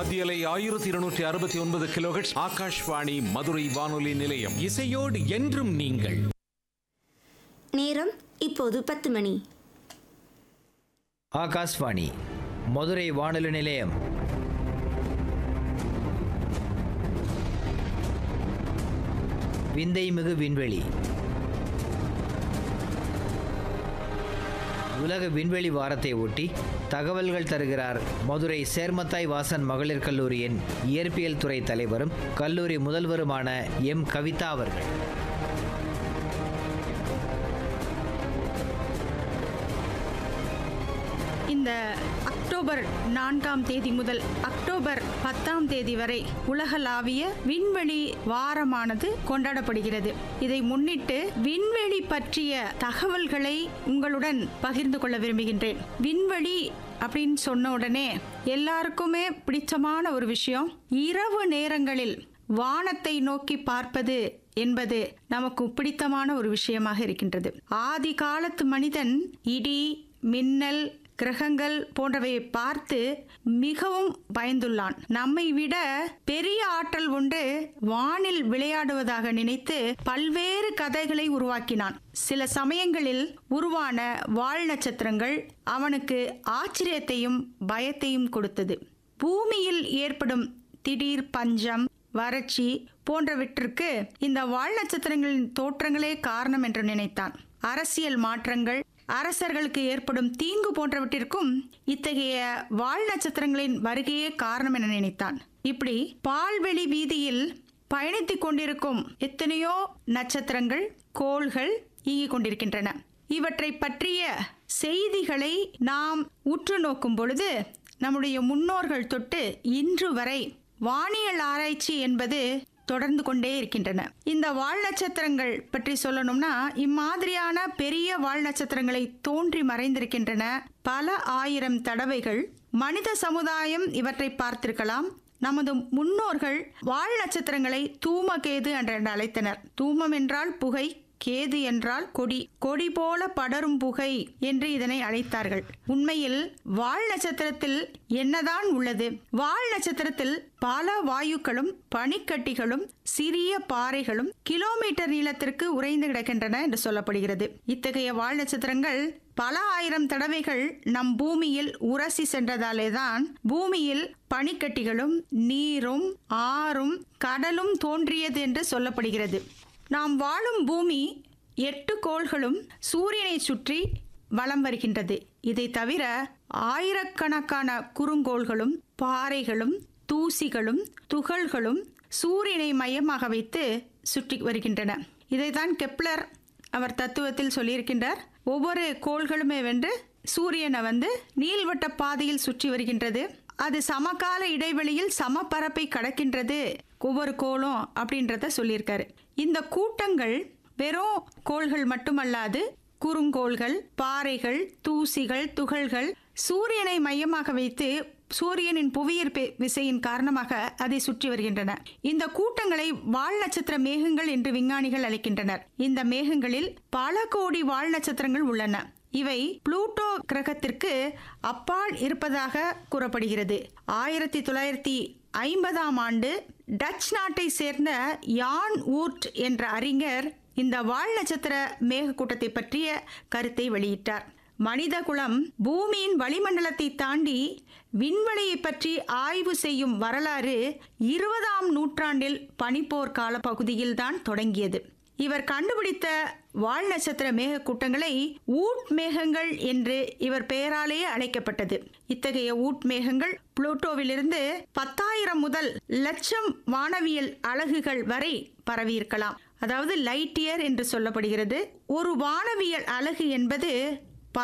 மத்தியலை ஆயிரத்தி இருநூற்றி அறுபத்தி ஒன்பது கிலோஹெட்ஸ் ஆகாஷ்வாணி மதுரை வானொலி நிலையம் இசையோடு என்றும் நீங்கள் நேரம் இப்போது பத்து மணி ஆகாஷ்வாணி மதுரை வானொலி நிலையம் விந்தை மிகு விண்வெளி உலக விண்வெளி வாரத்தை ஒட்டி தகவல்கள் தருகிறார் மதுரை சேர்மத்தாய் வாசன் மகளிர் கல்லூரியின் இயற்பியல் துறை தலைவரும் கல்லூரி முதல்வருமான எம் கவிதா அவர்கள் இந்த அக்டோபர் நான்காம் தேதி முதல் அக்டோபர் பத்தாம் தேதி வரை உலகளாவிய விண்வெளி வாரமானது கொண்டாடப்படுகிறது இதை முன்னிட்டு விண்வெளி பற்றிய தகவல்களை உங்களுடன் பகிர்ந்து கொள்ள விரும்புகின்றேன் விண்வெளி அப்படின்னு சொன்ன உடனே எல்லாருக்குமே பிடிச்சமான ஒரு விஷயம் இரவு நேரங்களில் வானத்தை நோக்கி பார்ப்பது என்பது நமக்கு பிடித்தமான ஒரு விஷயமாக இருக்கின்றது ஆதி காலத்து மனிதன் இடி மின்னல் கிரகங்கள் போன்றவையை பார்த்து மிகவும் பயந்துள்ளான் நம்மை விட பெரிய ஆற்றல் ஒன்று வானில் விளையாடுவதாக நினைத்து பல்வேறு கதைகளை உருவாக்கினான் சில சமயங்களில் உருவான வால் நட்சத்திரங்கள் அவனுக்கு ஆச்சரியத்தையும் பயத்தையும் கொடுத்தது பூமியில் ஏற்படும் திடீர் பஞ்சம் வறட்சி போன்றவற்றிற்கு இந்த வால் நட்சத்திரங்களின் தோற்றங்களே காரணம் என்று நினைத்தான் அரசியல் மாற்றங்கள் அரசர்களுக்கு ஏற்படும் தீங்கு போன்றவற்றிற்கும் இத்தகைய வால் நட்சத்திரங்களின் வருகையே காரணம் என நினைத்தான் இப்படி பால்வெளி வீதியில் பயணித்துக் கொண்டிருக்கும் எத்தனையோ நட்சத்திரங்கள் கோள்கள் இயங்கிக் கொண்டிருக்கின்றன இவற்றை பற்றிய செய்திகளை நாம் உற்று நோக்கும் பொழுது நம்முடைய முன்னோர்கள் தொட்டு இன்று வரை வானியல் ஆராய்ச்சி என்பது தொடர்ந்து கொண்டே இருக்கின்றன இந்த வால் நட்சத்திரங்கள் பற்றி சொல்லணும்னா இம்மாதிரியான பெரிய வால் நட்சத்திரங்களை தோன்றி மறைந்திருக்கின்றன பல ஆயிரம் தடவைகள் மனித சமுதாயம் இவற்றை பார்த்திருக்கலாம் நமது முன்னோர்கள் வால் நட்சத்திரங்களை தூமகேது என்று அழைத்தனர் தூமம் என்றால் புகை கேது என்றால் கொடி கொடி போல படரும் புகை என்று இதனை அழைத்தார்கள் உண்மையில் வால் நட்சத்திரத்தில் என்னதான் உள்ளது வால் நட்சத்திரத்தில் பல வாயுக்களும் பனிக்கட்டிகளும் சிறிய பாறைகளும் கிலோமீட்டர் நீளத்திற்கு உறைந்து கிடக்கின்றன என்று சொல்லப்படுகிறது இத்தகைய வால் நட்சத்திரங்கள் பல ஆயிரம் தடவைகள் நம் பூமியில் உரசி சென்றதாலே தான் பூமியில் பனிக்கட்டிகளும் நீரும் ஆறும் கடலும் தோன்றியது என்று சொல்லப்படுகிறது நாம் வாழும் பூமி எட்டு கோள்களும் சூரியனை சுற்றி வலம் வருகின்றது இதை தவிர ஆயிரக்கணக்கான குறுங்கோள்களும் பாறைகளும் தூசிகளும் துகள்களும் சூரியனை மையமாக வைத்து சுற்றி வருகின்றன இதைதான் கெப்லர் அவர் தத்துவத்தில் சொல்லியிருக்கின்றார் ஒவ்வொரு கோள்களுமே வென்று சூரியனை வந்து நீள்வட்ட பாதையில் சுற்றி வருகின்றது அது சமகால இடைவெளியில் சமபரப்பை கடக்கின்றது ஒவ்வொரு கோளும் அப்படின்றத சொல்லியிருக்காரு இந்த கூட்டங்கள் வெறும் கோள்கள் மட்டுமல்லாது குறுங்கோள்கள் பாறைகள் தூசிகள் துகள்கள் சூரியனை மையமாக வைத்து சூரியனின் புவியீர்ப்பு விசையின் காரணமாக அதை சுற்றி வருகின்றன இந்த கூட்டங்களை வால் நட்சத்திர மேகங்கள் என்று விஞ்ஞானிகள் அழைக்கின்றனர் இந்த மேகங்களில் பல கோடி வால் நட்சத்திரங்கள் உள்ளன இவை புளூட்டோ கிரகத்திற்கு அப்பால் இருப்பதாக கூறப்படுகிறது ஆயிரத்தி தொள்ளாயிரத்தி ஐம்பதாம் ஆண்டு டச் நாட்டை சேர்ந்த யான் ஊர்ட் என்ற அறிஞர் இந்த வால் நட்சத்திர மேகக்கூட்டத்தை பற்றிய கருத்தை வெளியிட்டார் மனித குலம் பூமியின் வளிமண்டலத்தை தாண்டி விண்வெளியை பற்றி ஆய்வு செய்யும் வரலாறு இருபதாம் நூற்றாண்டில் பனிப்போர் கால பகுதியில்தான் தொடங்கியது இவர் கண்டுபிடித்த வால் நட்சத்திர மேகக்கூட்டங்களை ஊட் மேகங்கள் என்று இவர் பெயராலேயே அழைக்கப்பட்டது இத்தகைய ஊட் மேகங்கள் புளூட்டோவிலிருந்து பத்தாயிரம் முதல் லட்சம் வானவியல் அலகுகள் வரை பரவியிருக்கலாம் அதாவது லைட் இயர் என்று சொல்லப்படுகிறது ஒரு வானவியல் அலகு என்பது